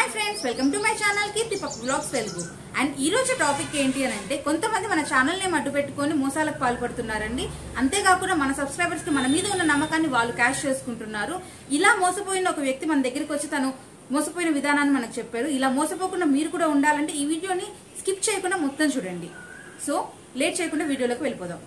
hi friends welcome to my channel Keerthi Pappu vlogs Telugu and ఈ రోజు topic ఏంటి అని అంటే కొంతమంది మన ఛానల్ ని అడ్డు పెట్టుకొని మోసాలకు పాల్పడుతున్నారండి అంతేకాకుండా మన సబ్స్క్రైబర్స్ కి మన మీద ఉన్న నమ్మకాన్ని వాళ్ళు క్యాష్ చేసుకుంటున్నారు ఇలా మోసపోయిన ఒక వ్యక్తి మన దగ్గరికి వచ్చి తను మోసపోయిన విధానాన్ని మనకు చెప్పారు ఇలా మోసపోకుండా మీరు కూడా ఉండాలంటే ఈ వీడియోని స్కిప్ చేయకుండా మొత్తం చూడండి సో లేట్ చేయకుండా వీడియోలోకి వెళ్ళిపోదాం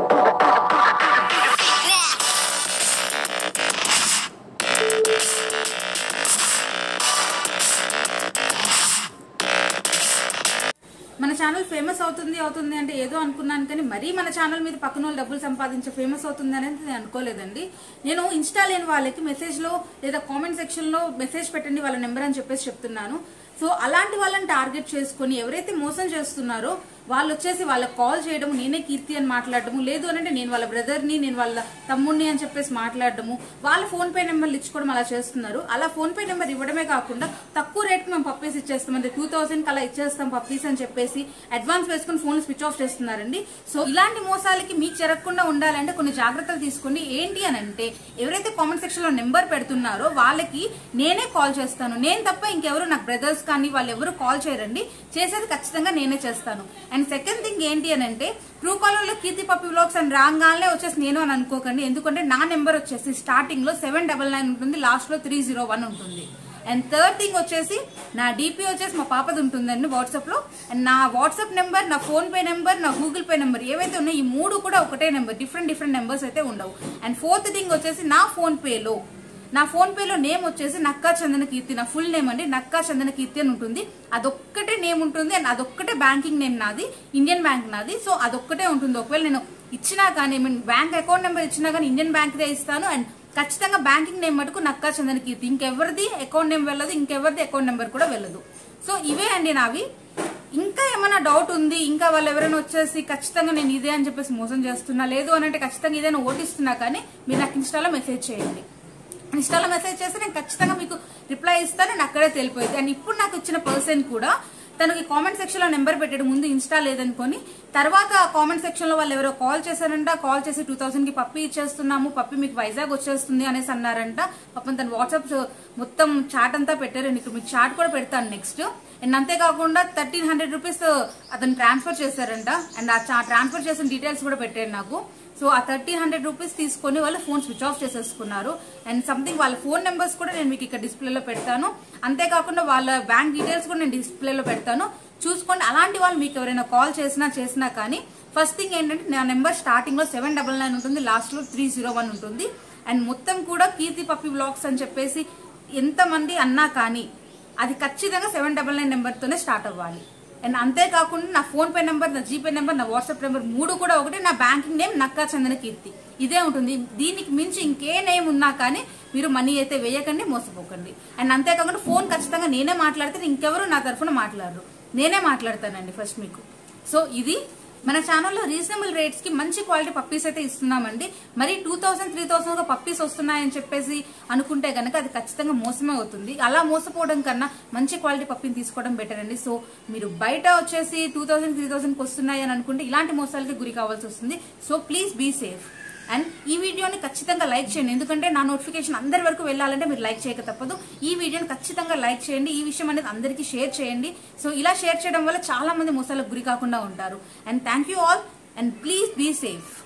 మన ఛానల్ ఫేమస్ అవుతుంది అవుతుంది అంటే ఏదో అనుకున్నాను కానీ మరీ మన ఛానల్ మీద పక్కన వాళ్ళు డబ్బులు సంపాదించే ఫేమస్ అవుతుంది అనేది నేను అనుకోలేదండి నేను ఇన్స్టా లేని వాళ్ళకి మెసేజ్ లో లేదా కామెంట్ సెక్షన్ లో మెసేజ్ పెట్టండి వాళ్ళ నెంబర్ అని చెప్పేసి చెప్తున్నాను సో అలాంటి వాళ్ళని టార్గెట్ చేసుకొని ఎవరైతే మోసం చేస్తున్నారో వాళ్ళు వచ్చేసి వాళ్ళకి కాల్ చేయడం నేనే కీర్తి అని మాట్లాడడము లేదు అని అంటే నేను వాళ్ళ బ్రదర్ని నేను వాళ్ళ తమ్ముడిని అని చెప్పేసి మాట్లాడడము వాళ్ళ ఫోన్ పే నెంబర్లు ఇచ్చుకోవడం అలా చేస్తున్నారు అలా ఫోన్ పే నెంబర్ ఇవ్వడమే కాకుండా తక్కువ రేట్కి మేము పప్పీస్ ఇచ్చేస్తాం అంటే టూ థౌసండ్ అలా ఇచ్చేస్తాం పప్పీస్ అని చెప్పేసి అడ్వాన్స్ వేసుకుని ఫోన్ స్విచ్ ఆఫ్ చేస్తున్నారండి సో ఇలాంటి మోసాలకి మీకు జరగకుండా ఉండాలంటే కొన్ని జాగ్రత్తలు తీసుకోండి ఏంటి అని అంటే ఎవరైతే కామెంట్ సెక్షన్ లో నెంబర్ పెడుతున్నారో వాళ్ళకి నేనే కాల్ చేస్తాను నేను తప్ప ఇంకెవరు నాకు బ్రదర్స్ కానీ వాళ్ళు ఎవరు కాల్ చేయరండి చేసేది ఖచ్చితంగా నేనే చేస్తాను అండ్ సెకండ్ థింగ్ ఏంటి అని అంటే ట్రూ కాలర్ లో కీర్తి పప్పి బ్లాగ్స్ అని రాగానే వచ్చేసి నేను అని అనుకోకండి ఎందుకంటే నా నెంబర్ వచ్చేసి స్టార్టింగ్ లో సెవెన్ డబల్ నైన్ ఉంటుంది లాస్ట్ లో త్రీ జీరో వన్ ఉంటుంది అండ్ థర్డ్ థింగ్ వచ్చేసి నా డీపీ వచ్చేసి మా పాపది ఉంటుందండి వాట్సాప్ లో అండ్ నా వాట్సాప్ నెంబర్ నా ఫోన్ పే నెంబర్ నా గూగుల్ పే నెంబర్ ఏవైతే ఉన్నాయో ఈ మూడు కూడా ఒకటే నెంబర్ డిఫరెంట్ డిఫరెంట్ నెంబర్స్ అయితే ఉండవు అండ్ ఫోర్త్ థింగ్ వచ్చేసి నా ఫోన్ పేలో నా ఫోన్ పేలో నేమ్ వచ్చేసి నక్కా చందన కీర్తి నా ఫుల్ నేమ్ అండి నక్కా చందన కీర్తి అని ఉంటుంది అదొక్కటే నేమ్ ఉంటుంది అండ్ అదొక్కటే బ్యాంకింగ్ నేమ్ నాది ఇండియన్ బ్యాంక్ నాది సో అదొక్కటే ఉంటుంది ఒకవేళ నేను ఇచ్చినా కానీ మీన్ బ్యాంక్ అకౌంట్ నెంబర్ ఇచ్చినా కానీ ఇండియన్ బ్యాంక్ దే ఇస్తాను అండ్ ఖచ్చితంగా బ్యాంకింగ్ నేమ్ మటుకు నక్కా చందన కీర్తి ఇంకెవరిది అకౌంట్ నేమ్ వెళ్ళదు ఇంకెవరిది అకౌంట్ నెంబర్ కూడా వెళ్ళదు సో ఇవే అండి నావి ఇంకా ఏమైనా డౌట్ ఉంది ఇంకా వాళ్ళు ఎవరైనా వచ్చేసి ఖచ్చితంగా నేను ఇదే అని చెప్పేసి మోసం చేస్తున్నా లేదు అని అంటే ఖచ్చితంగా ఇదేనా ఓటిస్తున్నా కానీ మీరు నాకు ఇన్స్టాలో మెసేజ్ చేయండి ఇన్స్టాలో మెసేజ్ చేస్తే నేను ఖచ్చితంగా మీకు రిప్లై ఇస్తాను నేను అక్కడే తెలిపోయింది అండ్ ఇప్పుడు నాకు ఇచ్చిన పర్సన్ కూడా తనకి కామెంట్ సెక్షన్ లో నెంబర్ పెట్టాడు ముందు ఇన్స్టా లేదనుకొని తర్వాత కామెంట్ సెక్షన్ లో వాళ్ళు ఎవరో కాల్ చేశారంట కాల్ చేసి టూ థౌసండ్ కి పప్పి ఇచ్చేస్తున్నాము పప్పి మీకు వైజాగ్ వచ్చేస్తుంది అనేసి అన్నారంట పాపం తన వాట్సాప్ మొత్తం చాట్ అంతా పెట్టారు నేను ఇక్కడ మీకు చాట్ కూడా పెడతాను నెక్స్ట్ అండ్ అంతేకాకుండా థర్టీన్ హండ్రెడ్ రూపీస్ అతను ట్రాన్స్ఫర్ చేశారంట అండ్ ఆ ట్రాన్స్ఫర్ చేసిన డీటెయిల్స్ కూడా పెట్టారు నాకు సో ఆ థర్టీన్ హండ్రెడ్ రూపీస్ తీసుకొని వాళ్ళు ఫోన్ స్విచ్ ఆఫ్ చేసేసుకున్నారు అండ్ సంథింగ్ వాళ్ళ ఫోన్ నెంబర్స్ కూడా నేను మీకు ఇక్కడ డిస్ప్లేలో పెడతాను అంతేకాకుండా వాళ్ళ బ్యాంక్ డీటెయిల్స్ కూడా నేను డిస్ప్లేలో పెడతాను చూసుకోండి అలాంటి వాళ్ళు మీకు ఎవరైనా కాల్ చేసినా చేసినా కానీ ఫస్ట్ థింగ్ ఏంటంటే నా నెంబర్ స్టార్టింగ్ లో సెవెన్ డబల్ నైన్ ఉంటుంది లాస్ట్ లో త్రీ జీరో వన్ ఉంటుంది అండ్ మొత్తం కూడా కీర్తి పప్పి బ్లాగ్స్ అని చెప్పేసి ఎంతమంది అన్నా కానీ అది ఖచ్చితంగా సెవెన్ డబల్ నైన్ నెంబర్తోనే స్టార్ట్ అవ్వాలి అండ్ అంతేకాకుండా నా ఫోన్ పే నెంబర్ నా జీపే నెంబర్ నా వాట్సాప్ నెంబర్ మూడు కూడా ఒకటి నా బ్యాంకింగ్ నేమ్ నక్కా చందన కీర్తి ఇదే ఉంటుంది దీనికి మించి ఇంకే నేమ్ ఉన్నా కానీ మీరు మనీ అయితే వేయకండి మోసపోకండి అండ్ అంతేకాకుండా ఫోన్ ఖచ్చితంగా నేనే మాట్లాడితే ఇంకెవరు నా తరఫున మాట్లాడరు నేనే మాట్లాడతానండి ఫస్ట్ మీకు సో ఇది మన ఛానల్లో రీజనబుల్ రేట్స్ కి మంచి క్వాలిటీ పప్పీస్ అయితే ఇస్తున్నామండి మరి two thousand three thousand puppies వస్తున్నాయని చెప్పేసి అనుకుంటే గనక అది ఖచ్చితంగా మోసమే అవుతుంది అలా మోసపోవడం కన్నా మంచి క్వాలిటీ పప్పిని తీసుకోవడం బెటర్ అండి సో మీరు బయట వచ్చేసి టూ థౌసండ్ త్రీ థౌసండ్కి వస్తున్నాయి అని అనుకుంటే ఇలాంటి మోసాలకి గురి కావాల్సి వస్తుంది so please be safe and ఈ వీడియోని ఖచ్చితంగా లైక్ చేయండి ఎందుకంటే నా నోటిఫికేషన్ అందరి వరకు వెళ్ళాలంటే మీరు లైక్ చేయక తప్పదు ఈ వీడియోని ఖచ్చితంగా లైక్ చేయండి ఈ విషయం అనేది అందరికీ షేర్ చేయండి సో ఇలా షేర్ చేయడం వల్ల చాలా మంది మోసాలకు గురి కాకుండా ఉంటారు and thank you all and please be safe